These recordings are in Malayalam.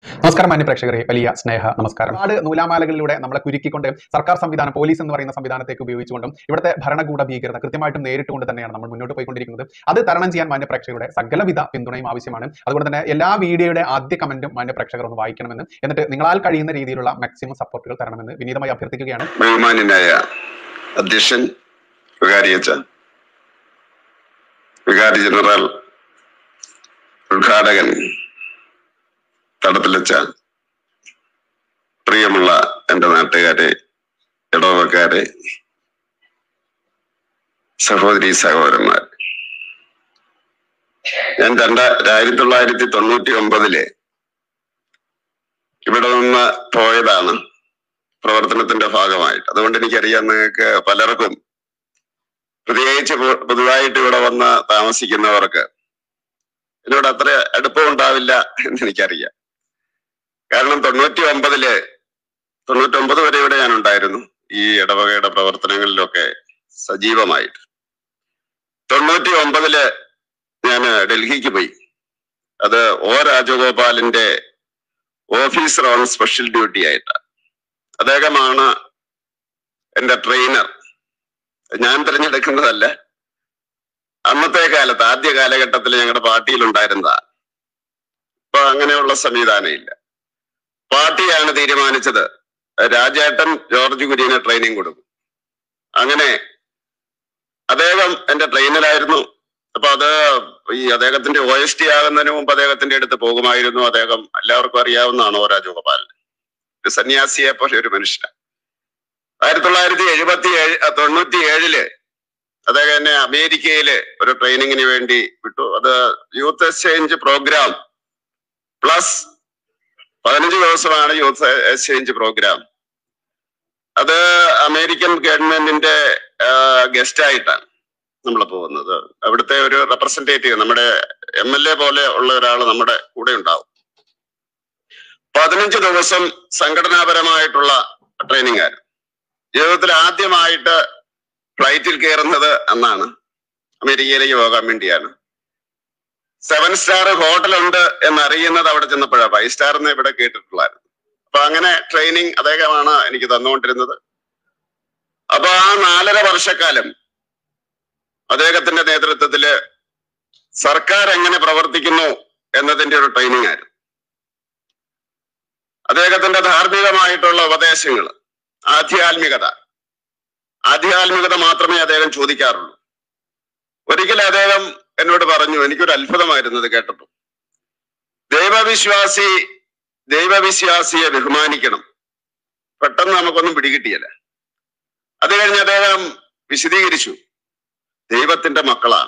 നമസ്കാരം മാന്യ പ്രേക്ഷകരെ വലിയ സ്നേഹ നമസ്കാരം ഒരുപാട് നൂലാമാലകളിലൂടെ നമ്മളെ കുരുക്കിക്കൊണ്ട് സർക്കാർ സംവിധാനം പോലീസ് എന്ന് പറയുന്ന സംവിധാനത്തേക്ക് ഉപയോഗിച്ചുകൊണ്ടും ഇവിടുത്തെ ഭരണകൂട ഭീകരത കൃത്യമായിട്ടും നേരിട്ടുകൊണ്ട് തന്നെയാണ് നമ്മൾ മുന്നോട്ട് പോയിക്കൊണ്ടിരിക്കുന്നത് അത് തരണം ചെയ്യാൻ മാന്യ പ്രേക്ഷകരുടെ സകലവിധ പിന്തുണയും ആവശ്യമാണ് അതുകൊണ്ട് തന്നെ എല്ലാ വീഡിയോയുടെ ആദ്യ കമന്റും മാന്യ പ്രേക്ഷകർ ഒന്ന് വായിക്കണമെന്ന് എന്നിട്ട് നിങ്ങളാൽ കഴിയുന്ന രീതിയിലുള്ള മാക്സിമം സപ്പോർട്ടുകൾ തരണമെന്ന് വിനീതമായി അഭ്യർത്ഥിക്കുകയാണ് ബഹുമാന്യനായ അധ്യക്ഷൻ വികാരി അച്ഛ വികാരി ജനറൽ ഉദ്ഘാടകൻ തടത്തിലച്ച പ്രിയമുള്ള എന്റെ നാട്ടുകാരെ ഇടവക്കാരെ സഹോദരി സഹോദരന്മാർ ഞാൻ രണ്ട ആയിരത്തി തൊള്ളായിരത്തി തൊണ്ണൂറ്റി ഒമ്പതില് ഇവിടെ നിന്ന് പോയതാണ് പ്രവർത്തനത്തിന്റെ ഭാഗമായിട്ട് അതുകൊണ്ട് എനിക്കറിയാം നിങ്ങൾക്ക് പലർക്കും പ്രത്യേകിച്ച് പു- പുതുതായിട്ട് ഇവിടെ വന്ന് താമസിക്കുന്നവർക്ക് എന്നോട് അത്ര അടുപ്പം ഉണ്ടാവില്ല എന്ന് എനിക്കറിയാം കാരണം തൊണ്ണൂറ്റി ഒമ്പതില് തൊണ്ണൂറ്റി ഒമ്പത് വരെ ഇവിടെ ഞാൻ ഉണ്ടായിരുന്നു ഈ ഇടവകയുടെ പ്രവർത്തനങ്ങളിലൊക്കെ സജീവമായിട്ട് തൊണ്ണൂറ്റി ഒമ്പതില് ഞാൻ ഡൽഹിക്ക് പോയി അത് ഒ രാജഗോപാലിന്റെ ഓഫീസർ ഓൺ സ്പെഷ്യൽ ഡ്യൂട്ടി ആയിട്ടാണ് അദ്ദേഹമാണ് എന്റെ ട്രെയിനർ ഞാൻ തിരഞ്ഞെടുക്കുന്നതല്ല അന്നത്തെ കാലത്ത് ആദ്യ കാലഘട്ടത്തിൽ ഞങ്ങളുടെ പാർട്ടിയിൽ ഉണ്ടായിരുന്നതാ ഇപ്പൊ അങ്ങനെയുള്ള സംവിധാനം ഇല്ല പാർട്ടിയാണ് തീരുമാനിച്ചത് രാജേട്ടൻ ജോർജ് കുര്യന് ട്രെയിനിങ് കൊടുക്കും അങ്ങനെ അദ്ദേഹം എന്റെ ട്രെയിനറായിരുന്നു അപ്പൊ അത് ഈ അദ്ദേഹത്തിന്റെ ഒ എസ് ടി ആകുന്നതിന് മുമ്പ് അദ്ദേഹത്തിന്റെ അടുത്ത് പോകുമായിരുന്നു അദ്ദേഹം എല്ലാവർക്കും അറിയാവുന്നതാണ് ഓ രാജഗോപാലൻ ഒരു സന്യാസിയെ പോലെ ഒരു മനുഷ്യനാണ് ആയിരത്തി തൊള്ളായിരത്തി എഴുപത്തി ഏഴ് തൊണ്ണൂറ്റി ഏഴില് അദ്ദേഹം എന്നെ അമേരിക്കയില് ഒരു ട്രെയിനിങ്ങിന് വേണ്ടി വിട്ടു അത് യൂത്ത് എക്സ്ചേഞ്ച് പ്രോഗ്രാം പ്ലസ് പതിനഞ്ച് ദിവസമാണ് യൂത്ത് എക്സ്ചേഞ്ച് പ്രോഗ്രാം അത് അമേരിക്കൻ ഗവൺമെന്റിന്റെ ഗസ്റ്റ് ആയിട്ടാണ് നമ്മൾ പോകുന്നത് അവിടുത്തെ ഒരു റെപ്രസെന്റേറ്റീവ് നമ്മുടെ എം എൽ എ പോലെ ഉള്ള ഒരാൾ നമ്മുടെ കൂടെ ഉണ്ടാവും പതിനഞ്ച് ദിവസം സംഘടനാപരമായിട്ടുള്ള ട്രെയിനിങ് ആയിരുന്നു ജീവിതത്തിൽ ആദ്യമായിട്ട് ഫ്ലൈറ്റിൽ കയറുന്നത് അന്നാണ് അമേരിക്കയിലേക്ക് പോകാൻ വേണ്ടിയാണ് സെവൻ സ്റ്റാർ ഹോട്ടലുണ്ട് എന്നറിയുന്നത് അവിടെ ചെന്നപ്പോഴാണ് ഫൈവ് സ്റ്റാർ എന്ന് ഇവിടെ കേട്ടിട്ടുള്ളായിരുന്നു അപ്പൊ അങ്ങനെ ട്രെയിനിങ് അദ്ദേഹമാണ് എനിക്ക് തന്നുകൊണ്ടിരുന്നത് അപ്പൊ ആ നാലര വർഷക്കാലം അദ്ദേഹത്തിന്റെ നേതൃത്വത്തില് സർക്കാർ എങ്ങനെ പ്രവർത്തിക്കുന്നു എന്നതിന്റെ ഒരു ട്രെയിനിങ് ആയിരുന്നു അദ്ദേഹത്തിന്റെ ധാർമ്മികമായിട്ടുള്ള ഉപദേശങ്ങൾ ആധ്യാത്മികത ആധ്യാത്മികത മാത്രമേ അദ്ദേഹം ചോദിക്കാറുള്ളൂ ഒരിക്കൽ അദ്ദേഹം എന്നോട് പറഞ്ഞു എനിക്കൊരു അത്ഭുതമായിരുന്നു ഇത് കേട്ടപ്പോൾ ദൈവവിശ്വാസി ദൈവവിശ്വാസിയെ ബഹുമാനിക്കണം പെട്ടെന്ന് നമുക്കൊന്നും പിടികിട്ടിയല്ല അത് കഴിഞ്ഞ് അദ്ദേഹം വിശദീകരിച്ചു ദൈവത്തിന്റെ മക്കളാണ്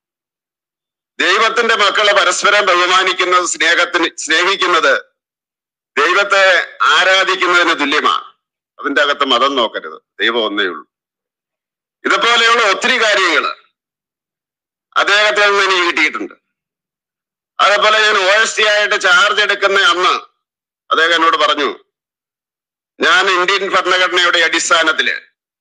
ദൈവത്തിന്റെ മക്കളെ പരസ്പരം ബഹുമാനിക്കുന്നത് സ്നേഹത്തിന് സ്നേഹിക്കുന്നത് ദൈവത്തെ ആരാധിക്കുന്നതിന് തുല്യമാണ് അതിന്റെ അകത്ത് മതം നോക്കരുത് ദൈവം ഒന്നേ ഉള്ളൂ ഇതുപോലെയുള്ള ഒത്തിരി കാര്യങ്ങൾ അദ്ദേഹത്തിൽ നിന്ന് എനിക്ക് കിട്ടിയിട്ടുണ്ട് അതേപോലെ ഞാൻ ഒ എസ് ടി ആയിട്ട് ചാർജ് എടുക്കുന്ന അന്ന് അദ്ദേഹം എന്നോട് പറഞ്ഞു ഞാൻ ഇന്ത്യൻ ഭരണഘടനയുടെ അടിസ്ഥാനത്തില്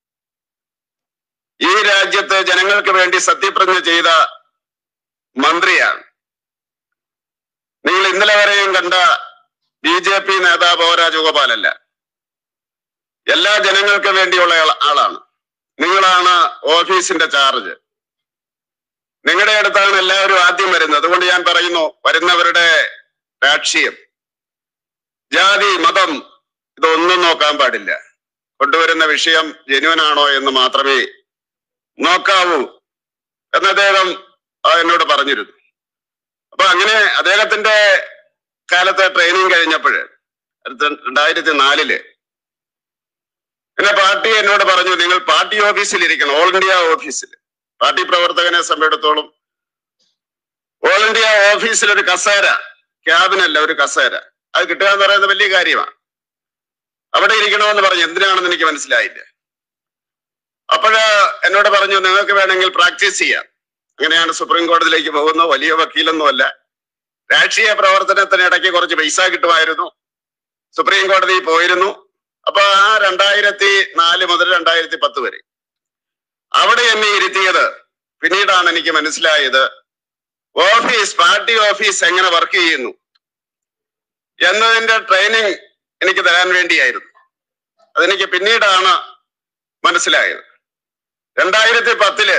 ഈ രാജ്യത്ത് ജനങ്ങൾക്ക് വേണ്ടി സത്യപ്രതിജ്ഞ ചെയ്ത മന്ത്രിയാണ് നിങ്ങൾ ഇന്നലെ വരെയും കണ്ട ബി ജെ പി നേതാവ് ഒ രാജഗോപാലല്ല എല്ലാ ജനങ്ങൾക്ക് വേണ്ടിയുള്ള ആള- ആളാണ് നിങ്ങളാണ് ഓഫീസിന്റെ ചാർജ് നിങ്ങളുടെ അടുത്താണ് എല്ലാവരും ആദ്യം വരുന്നത് അതുകൊണ്ട് ഞാൻ പറയുന്നു വരുന്നവരുടെ രാഷ്ട്രീയം ജാതി മതം ഇതൊന്നും നോക്കാൻ പാടില്ല കൊണ്ടുവരുന്ന വിഷയം ജനുവൻ ആണോ എന്ന് മാത്രമേ നോക്കാവൂ എന്ന് അദ്ദേഹം ആ, എന്നോട് പറഞ്ഞിരുന്നു അപ്പൊ അങ്ങനെ അദ്ദേഹത്തിന്റെ കാലത്തെ ട്രെയിനിങ് കഴിഞ്ഞപ്പോഴ് രണ്ടായിരത്തി നാലില് പിന്നെ പാർട്ടി എന്നോട് പറഞ്ഞു നിങ്ങൾ പാർട്ടി ഓഫീസിൽ ഇരിക്കണം ഓൾ ഇന്ത്യ ഓഫീസിൽ പാർട്ടി പ്രവർത്തകനെ സംബന്ധിച്ചിടത്തോളം ഓൾ ഇന്ത്യ ഓഫീസിൽ ഒരു കസേര ക്യാബിനല്ല ഒരു കസേര അത് കിട്ടുക എന്ന് പറയുന്നത് വലിയ കാര്യമാണ് അവിടെ ഇരിക്കണമെന്ന് പറഞ്ഞു എന്തിനാണെന്ന് എനിക്ക് മനസ്സിലായില്ല അപ്പോഴ് എന്നോട് പറഞ്ഞു നിങ്ങൾക്ക് വേണമെങ്കിൽ പ്രാക്ടീസ് ചെയ്യാം അങ്ങനെയാണ് സുപ്രീം കോടതിയിലേക്ക് പോകുന്നത് വലിയ വക്കീലൊന്നുമല്ല രാഷ്ട്രീയ പ്രവർത്തനത്തിന് ഇടയ്ക്ക് കുറച്ച് പൈസ കിട്ടുമായിരുന്നു സുപ്രീം കോടതിയിൽ പോയിരുന്നു അപ്പൊ ആ രണ്ടായിരത്തി നാല് മുതൽ രണ്ടായിരത്തി പത്ത് വരെ അവിടെ എന്നെ ഇരുത്തിയത് പിന്നീടാണ് എനിക്ക് മനസ്സിലായത് ഓഫീസ് പാർട്ടി ഓഫീസ് എങ്ങനെ വർക്ക് ചെയ്യുന്നു എന്നതിന്റെ ട്രെയിനിങ് എനിക്ക് തരാൻ വേണ്ടിയായിരുന്നു അതെനിക്ക് പിന്നീടാണ് മനസ്സിലായത് രണ്ടായിരത്തി പത്തില്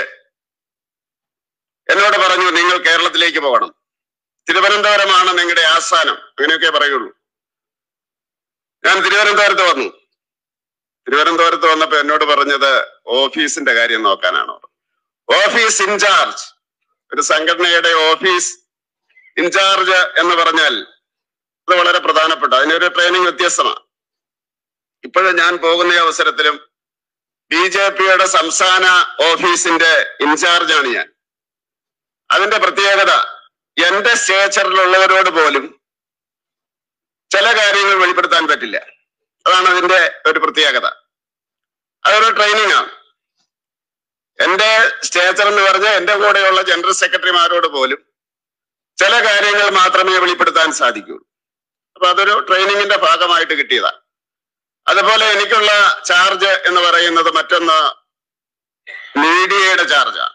എന്നോട് പറഞ്ഞു നിങ്ങൾ കേരളത്തിലേക്ക് പോകണം തിരുവനന്തപുരമാണ് നിങ്ങളുടെ ആസ്ഥാനം അങ്ങനെയൊക്കെ പറയുള്ളൂ ഞാൻ തിരുവനന്തപുരത്ത് വന്നു തിരുവനന്തപുരത്ത് വന്നപ്പോ എന്നോട് പറഞ്ഞത് ഓഫീസിന്റെ കാര്യം നോക്കാനാണ് ഓഫീസ് ഇൻചാർജ് ഒരു സംഘടനയുടെ ഓഫീസ് ഇൻചാർജ് എന്ന് പറഞ്ഞാൽ അത് വളരെ പ്രധാനപ്പെട്ട അതിനൊരു ട്രെയിനിങ് വ്യത്യസ്തമാണ് ഇപ്പോഴും ഞാൻ പോകുന്ന ഈ അവസരത്തിലും ബി ജെ പിയുടെ സംസ്ഥാന ഓഫീസിന്റെ ഇൻചാർജാണ് ഞാൻ അതിന്റെ പ്രത്യേകത എന്റെ സ്റ്റേച്ചറിലുള്ളവരോട് പോലും ചില കാര്യങ്ങൾ വെളിപ്പെടുത്താൻ പറ്റില്ല അതാണ് അതിന്റെ ഒരു പ്രത്യേകത അതൊരു ട്രെയിനിങ് ആണ് എന്റെ സ്റ്റേച്ചർ എന്ന് പറഞ്ഞാൽ എന്റെ കൂടെയുള്ള ജനറൽ സെക്രട്ടറിമാരോട് പോലും ചില കാര്യങ്ങൾ മാത്രമേ വെളിപ്പെടുത്താൻ സാധിക്കുള്ളൂ അപ്പൊ അതൊരു ട്രെയിനിങ്ങിന്റെ ഭാഗമായിട്ട് കിട്ടിയതാണ് അതുപോലെ എനിക്കുള്ള ചാർജ് എന്ന് പറയുന്നത് മറ്റൊന്ന് മീഡിയയുടെ ചാർജാണ്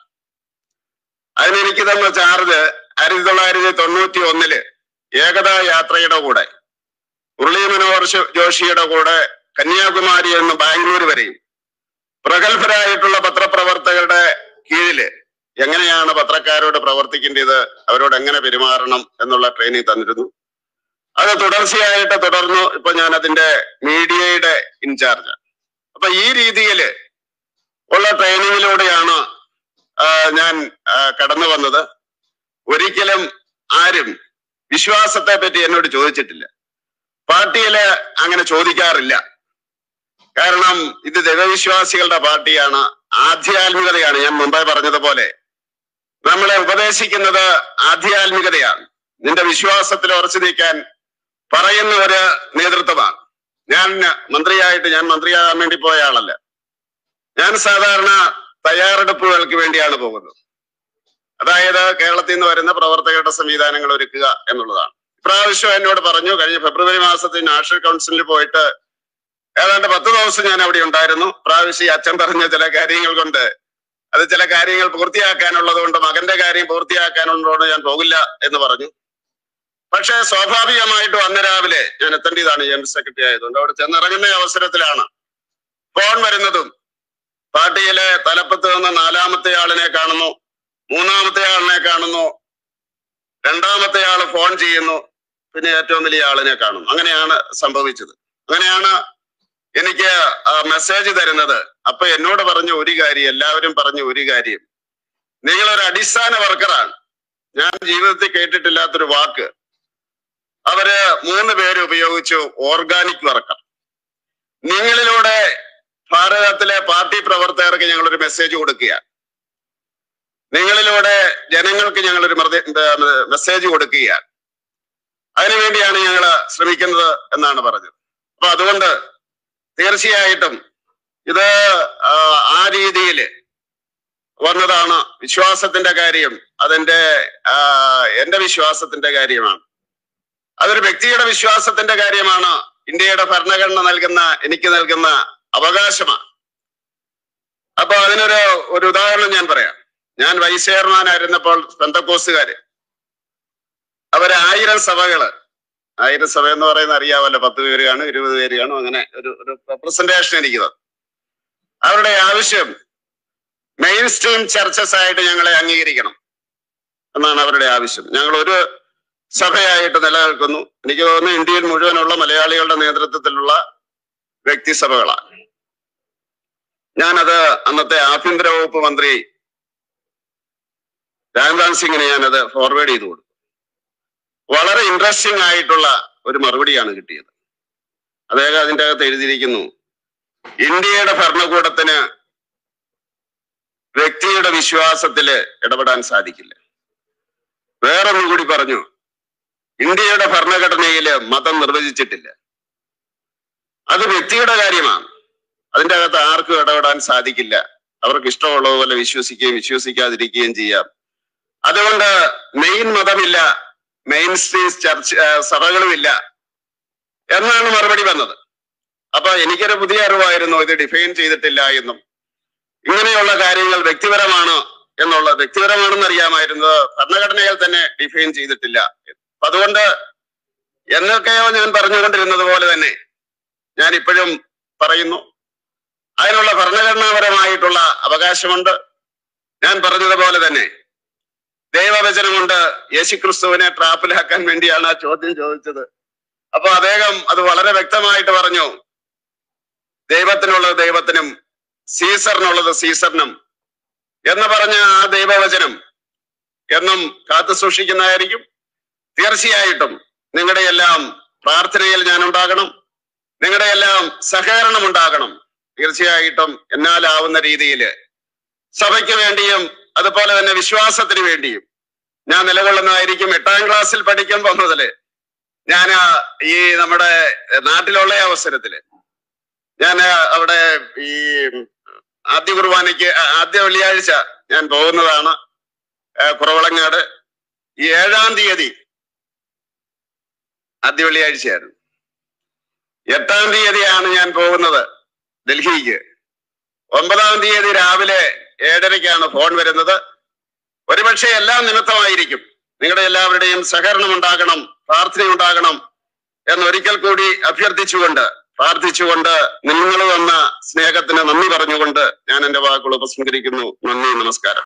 അതിന് എനിക്ക് തന്ന ചാർജ് ആയിരത്തി തൊള്ളായിരത്തി തൊണ്ണൂറ്റി ഒന്നില് ഏകതാ യാത്രയുടെ കൂടെ മുരളി മനോഹർ ശ- ജോഷിയുടെ കൂടെ കന്യാകുമാരി എന്ന് ബാംഗ്ലൂർ വരെയും പ്രഗത്ഭരായിട്ടുള്ള പത്രപ്രവർത്തകരുടെ കീഴില് എങ്ങനെയാണ് പത്രക്കാരോട് പ്രവർത്തിക്കേണ്ടത് അവരോട് എങ്ങനെ പെരുമാറണം എന്നുള്ള ട്രെയിനിങ് തന്നിരുന്നു അത് തുടർച്ചയായിട്ട് തുടർന്നു ഇപ്പൊ ഞാൻ അതിന്റെ മീഡിയയുടെ ഇൻചാർജ് അപ്പൊ ഈ രീതിയില് ഉള്ള ട്രെയിനിങ്ങിലൂടെയാണ് ആ, ഞാൻ ആ, കടന്നു വന്നത് ഒരിക്കലും ആരും വിശ്വാസത്തെ പറ്റി എന്നോട് ചോദിച്ചിട്ടില്ല പാർട്ടിയില് അങ്ങനെ ചോദിക്കാറില്ല കാരണം ഇത് ദൈവവിശ്വാസികളുടെ പാർട്ടിയാണ് ആധ്യാത്മികതയാണ് ഞാൻ മുമ്പേ പറഞ്ഞതുപോലെ നമ്മളെ ഉപദേശിക്കുന്നത് ആധ്യാത്മികതയാണ് നിന്റെ വിശ്വാസത്തിൽ ഉറച്ചു നീക്കാൻ പറയുന്ന ഒരു നേതൃത്വമാണ് ഞാൻ മന്ത്രിയായിട്ട് ഞാൻ മന്ത്രിയാകാൻ വേണ്ടി പോയ ആളല്ല ഞാൻ സാധാരണ തയ്യാറെടുപ്പുകൾക്ക് വേണ്ടിയാണ് പോകുന്നത് അതായത് കേരളത്തിൽ നിന്ന് വരുന്ന പ്രവർത്തകരുടെ സംവിധാനങ്ങൾ ഒരുക്കുക എന്നുള്ളതാണ് ഇപ്രാവശ്യം എന്നോട് പറഞ്ഞു കഴിഞ്ഞ ഫെബ്രുവരി മാസത്തിൽ നാഷണൽ കൗൺസിലിൽ പോയിട്ട് ഏതാണ്ട് പത്ത് ദിവസം ഞാൻ അവിടെ ഉണ്ടായിരുന്നു പ്രാവശ്യം ഈ അച്ഛൻ പറഞ്ഞ ചില കാര്യങ്ങൾ കൊണ്ട് അത് ചില കാര്യങ്ങൾ പൂർത്തിയാക്കാനുള്ളത് കൊണ്ട് മകന്റെ കാര്യം പൂർത്തിയാക്കാനുള്ളതുകൊണ്ട് ഞാൻ പോകില്ല എന്ന് പറഞ്ഞു പക്ഷേ സ്വാഭാവികമായിട്ടും അന്ന് രാവിലെ ഞാൻ എത്തേണ്ടതാണ് ജനറൽ സെക്രട്ടറി ആയതുകൊണ്ട് അവിടെ ചെന്നിറങ്ങുന്ന അവസരത്തിലാണ് ഫോൺ വരുന്നതും പാർട്ടിയിലെ തലപ്പത്ത് നിന്ന് നാലാമത്തെ ആളിനെ കാണുന്നു മൂന്നാമത്തെ ആളിനെ കാണുന്നു രണ്ടാമത്തെ ആള് ഫോൺ ചെയ്യുന്നു പിന്നെ ഏറ്റവും വലിയ ആളിനെ കാണും അങ്ങനെയാണ് സംഭവിച്ചത് അങ്ങനെയാണ് എനിക്ക് മെസ്സേജ് തരുന്നത് അപ്പൊ എന്നോട് പറഞ്ഞ ഒരു കാര്യം എല്ലാവരും പറഞ്ഞ ഒരു കാര്യം നിങ്ങളൊരു അടിസ്ഥാന വർക്കറാണ് ഞാൻ ജീവിതത്തിൽ കേട്ടിട്ടില്ലാത്തൊരു വാക്ക് അവര് മൂന്ന് പേര് ഉപയോഗിച്ചു ഓർഗാനിക് വർക്കർ നിങ്ങളിലൂടെ ഭാരതത്തിലെ പാർട്ടി പ്രവർത്തകർക്ക് ഞങ്ങൾ ഒരു മെസ്സേജ് കൊടുക്കുകയാണ് നിങ്ങളിലൂടെ ജനങ്ങൾക്ക് ഞങ്ങൾ ഒരു മെസ്സേജ് കൊടുക്കുകയാണ് അതിനുവേണ്ടിയാണ് ഞങ്ങൾ ശ്രമിക്കുന്നത് എന്നാണ് പറഞ്ഞത് അപ്പൊ അതുകൊണ്ട് തീർച്ചയായിട്ടും ഇത് ആ, ആ രീതിയിൽ വന്നതാണ് വിശ്വാസത്തിന്റെ കാര്യം അതെന്റെ ആ, എന്റെ വിശ്വാസത്തിന്റെ കാര്യമാണ് അതൊരു വ്യക്തിയുടെ വിശ്വാസത്തിന്റെ കാര്യമാണ് ഇന്ത്യയുടെ ഭരണഘടന നൽകുന്ന എനിക്ക് നൽകുന്ന അവകാശമാണ് അപ്പൊ അതിനൊരു ഒരു ഉദാഹരണം ഞാൻ പറയാം ഞാൻ വൈസ് ചെയർമാൻ ആയിരുന്നപ്പോൾ പെന്തക്കോസുകാര് അവര് ആയിരം സഭകള് ആയിരം സഭ എന്ന് പറയുന്ന അറിയാമല്ലോ പത്ത് പേര് കാണും ഇരുപത് പേര് കാണും അങ്ങനെ ഒരു ഒരു റെപ്രസെന്റേഷൻ എനിക്ക് തന്നു അവരുടെ ആവശ്യം മെയിൻ സ്ട്രീം ചർച്ചസ് ആയിട്ട് ഞങ്ങളെ അംഗീകരിക്കണം എന്നാണ് അവരുടെ ആവശ്യം ഞങ്ങൾ ഒരു സഭയായിട്ട് നിലനിൽക്കുന്നു എനിക്ക് തോന്നുന്നു ഇന്ത്യയിൽ മുഴുവനുള്ള മലയാളികളുടെ നേതൃത്വത്തിലുള്ള വ്യക്തിസഭകളാണ് ഞാനത് അന്നത്തെ ആഭ്യന്തര വകുപ്പ് മന്ത്രി രാംരാം സിംഗിന് ഞാനത് ഫോർവേഡ് ചെയ്തു കൊടുത്തു വളരെ ഇൻട്രസ്റ്റിംഗ് ആയിട്ടുള്ള ഒരു മറുപടിയാണ് കിട്ടിയത് അദ്ദേഹം അതിന്റെ അകത്ത് എഴുതിയിരിക്കുന്നു ഇന്ത്യയുടെ ഭരണകൂടത്തിന് വ്യക്തിയുടെ വിശ്വാസത്തില് ഇടപെടാൻ സാധിക്കില്ല വേറൊന്നും കൂടി പറഞ്ഞു ഇന്ത്യയുടെ ഭരണഘടനയില് മതം നിർവചിച്ചിട്ടില്ല അത് വ്യക്തിയുടെ കാര്യമാണ് അതിന്റെ അകത്ത് ആർക്കും ഇടപെടാൻ സാധിക്കില്ല അവർക്ക് ഇഷ്ടമുള്ളതുപോലെ വിശ്വസിക്കുകയും വിശ്വസിക്കാതിരിക്കുകയും ചെയ്യാം അതുകൊണ്ട് മെയിൻ മതമില്ല മെയിൻ സ്ട്രീം ചർച്ച ആ, സഭകളുമില്ല എന്നാണ് മറുപടി വന്നത് അപ്പൊ എനിക്കൊരു പുതിയ അറിവായിരുന്നു ഇത് ഡിഫൈൻ ചെയ്തിട്ടില്ല എന്നും ഇങ്ങനെയുള്ള കാര്യങ്ങൾ വ്യക്തിപരമാണ് എന്നുള്ള വ്യക്തിപരമാണെന്ന് അറിയാമായിരുന്നത് ഭരണഘടനയിൽ തന്നെ ഡിഫൈൻ ചെയ്തിട്ടില്ല അപ്പൊ അതുകൊണ്ട് എന്നൊക്കെയോ ഞാൻ പറഞ്ഞുകൊണ്ടിരുന്നത് പോലെ തന്നെ ഞാൻ ഇപ്പോഴും പറയുന്നു അതിനുള്ള ഭരണഘടനാപരമായിട്ടുള്ള അവകാശമുണ്ട് ഞാൻ പറഞ്ഞതുപോലെ തന്നെ ദൈവവചനം കൊണ്ട് യേശുക്രിസ്തുവിനെ ട്രാപ്പിലാക്കാൻ വേണ്ടിയാണ് ആ ചോദ്യം ചോദിച്ചത് അപ്പൊ അദ്ദേഹം അത് വളരെ വ്യക്തമായിട്ട് പറഞ്ഞു ദൈവത്തിനുള്ളത് ദൈവത്തിനും സീസറിനുള്ളത് സീസറിനും എന്ന് പറഞ്ഞ ആ ദൈവവചനം എന്നും കാത്തു സൂക്ഷിക്കുന്നതായിരിക്കും തീർച്ചയായിട്ടും നിങ്ങളുടെ എല്ലാം പ്രാർത്ഥനയിൽ ഞാൻ ഉണ്ടാകണം നിങ്ങളുടെ എല്ലാം സഹകരണം ഉണ്ടാകണം തീർച്ചയായിട്ടും എന്നാലാവുന്ന രീതിയിൽ സഭയ്ക്ക് വേണ്ടിയും അതുപോലെ തന്നെ വിശ്വാസത്തിന് വേണ്ടിയും ഞാൻ നിലകൊള്ളുന്നതായിരിക്കും എട്ടാം ക്ലാസ്സിൽ പഠിക്കുമ്പോൾ മുതല് ഞാൻ ഈ നമ്മുടെ നാട്ടിലുള്ള അവസരത്തില് ഞാൻ അവിടെ ഈ ആദ്യ കുർബാനയ്ക്ക് ആ- ആദ്യ വെള്ളിയാഴ്ച ഞാൻ പോകുന്നതാണ് ആ, കുറവളങ്ങാട് ഈ ഏഴാം തീയതി ആദ്യ വെള്ളിയാഴ്ചയായിരുന്നു എട്ടാം തീയതിയാണ് ഞാൻ പോകുന്നത് ഡൽഹിക്ക് ഒമ്പതാം തീയതി രാവിലെ ഏഴരയ്ക്കാണ് ഫോൺ വരുന്നത് ഒരുപക്ഷെ എല്ലാം നിമിത്തമായിരിക്കും നിങ്ങളുടെ എല്ലാവരുടെയും സഹകരണം ഉണ്ടാകണം പ്രാർത്ഥന ഉണ്ടാകണം എന്നൊരിക്കൽ കൂടി അഭ്യർത്ഥിച്ചുകൊണ്ട് പ്രാർത്ഥിച്ചുകൊണ്ട് നിങ്ങൾ തന്ന സ്നേഹത്തിന് നന്ദി പറഞ്ഞുകൊണ്ട് ഞാൻ എന്റെ വാക്കുകൾ ഉപസംഹരിക്കുന്നു നന്ദി നമസ്കാരം